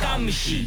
Kamshi.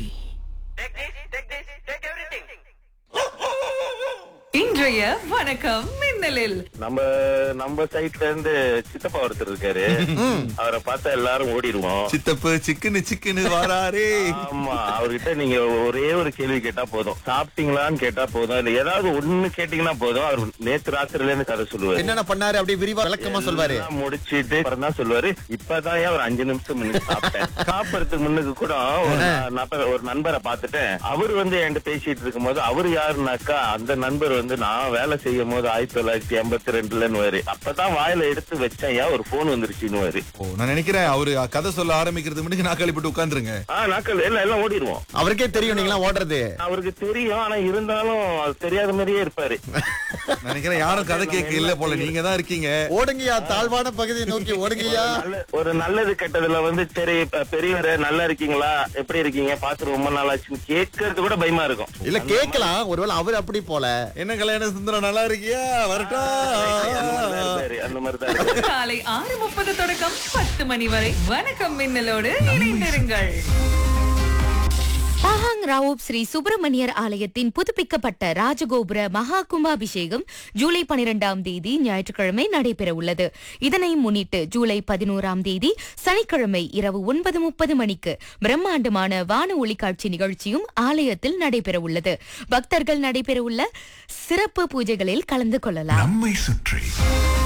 இன்றைய வணக்கம் மின்னலில் நம்ம நம்ம சைட்ல இருந்து சித்தப்பா ஒருத்தர் இருக்காரு அவரை பார்த்தா எல்லாரும் ஓடிடுவோம் சித்தப்பு சிக்கனு சிக்கனு வாராரே ஆமா அவர்கிட்ட நீங்க ஒரே ஒரு கேள்வி கேட்டா போதும் சாப்பிட்டீங்களான்னு கேட்டா போதும் இல்ல ஏதாவது ஒண்ணு கேட்டீங்கன்னா போதும் அவர் நேத்து ராத்திரில இருந்து கதை சொல்லுவாரு என்னென்ன பண்ணாரு அப்படி விரிவா விளக்கமா சொல்வாரு எல்லாம் முடிச்சிட்டு அப்புறம் தான் சொல்லுவாரு இப்பதான் ஏன் ஒரு அஞ்சு நிமிஷம் முன்னுக்கு சாப்பிட்டேன் சாப்பிடறதுக்கு முன்னுக்கு கூட ஒரு நபர் ஒரு நண்பரை பார்த்துட்டேன் அவர் வந்து என்கிட்ட பேசிட்டு இருக்கும்போது அவர் யாருனாக்கா அந்த நண்பர் வந்து நான் வேலை செய்யும் போது ஆயிரத்தி தொள்ளாயிரத்தி எண்பத்தி ரெண்டுலன்னு அப்பதான் வாயில எடுத்து வச்சேன் ஏன் ஒரு போன் வந்துருச்சுன்னு ஓ நான் நினைக்கிறேன் அவரு கதை சொல்ல ஆரம்பிக்கிறதுக்கு முன்னாடி நான் கழிப்பிட்டு உட்காந்துருங்க ஆஹ் நாக்கள் எல்லாம் எல்லாம் ஓடிடுவோம் அவருக்கே தெரியும் நீங்களா ஓடுறது அவருக்கு தெரியும் ஆனா இருந்தாலும் அது தெரியாத மாதிரியே இருப்பாரு நினைக்கிறேன் யாரும் கதை கேட்க இல்ல போல நீங்க தான் இருக்கீங்க ஓடுங்கய்யா தாழ்வான பகுதியை நோக்கி ஓடுங்கய்யா நல்ல- ஒரு நல்லது கெட்டதுல வந்து சரி இப்ப பெரியவரே நல்லா இருக்கீங்களா எப்படி இருக்கீங்க பாத்து ரொம்ப நாள் ஆச்சுன்னு கேட்கறது கூட பயமா இருக்கும் இல்ல கேக்கலாம் ஒருவேளை அவர் அப்படி போல என்ன கல்யாண சுந்தரம் நல்லா இருக்கியா வரட்டா அந்த மாதிரிதான் இருப்பாரு, அந்த மாதிரிதான் இருப்பாரு. காலை ஆறு முப்பது தொடக்கம் பத்து மணி வரை வணக்கம் மின்னலோடு இணைந்திருங்கள் பாஹாங் ராவூப் ஸ்ரீ சுப்பிரமணியர் ஆலயத்தின் புதுப்பிக்கப்பட்ட ராஜகோபுர மகா கும்பாபிஷேகம் ஜூலை பனிரெண்டாம் தேதி ஞாயிற்றுக்கிழமை நடைபெற உள்ளது இதனை முன்னிட்டு ஜூலை பதினோராம் தேதி சனிக்கிழமை இரவு ஒன்பது முப்பது மணிக்கு பிரம்மாண்டமான வான ஒளிக்காட்சி நிகழ்ச்சியும் ஆலயத்தில் நடைபெற உள்ளது பக்தர்கள் நடைபெறவுள்ள சிறப்பு பூஜைகளில் கலந்து கொள்ளலாம் நம்மை சுற்றி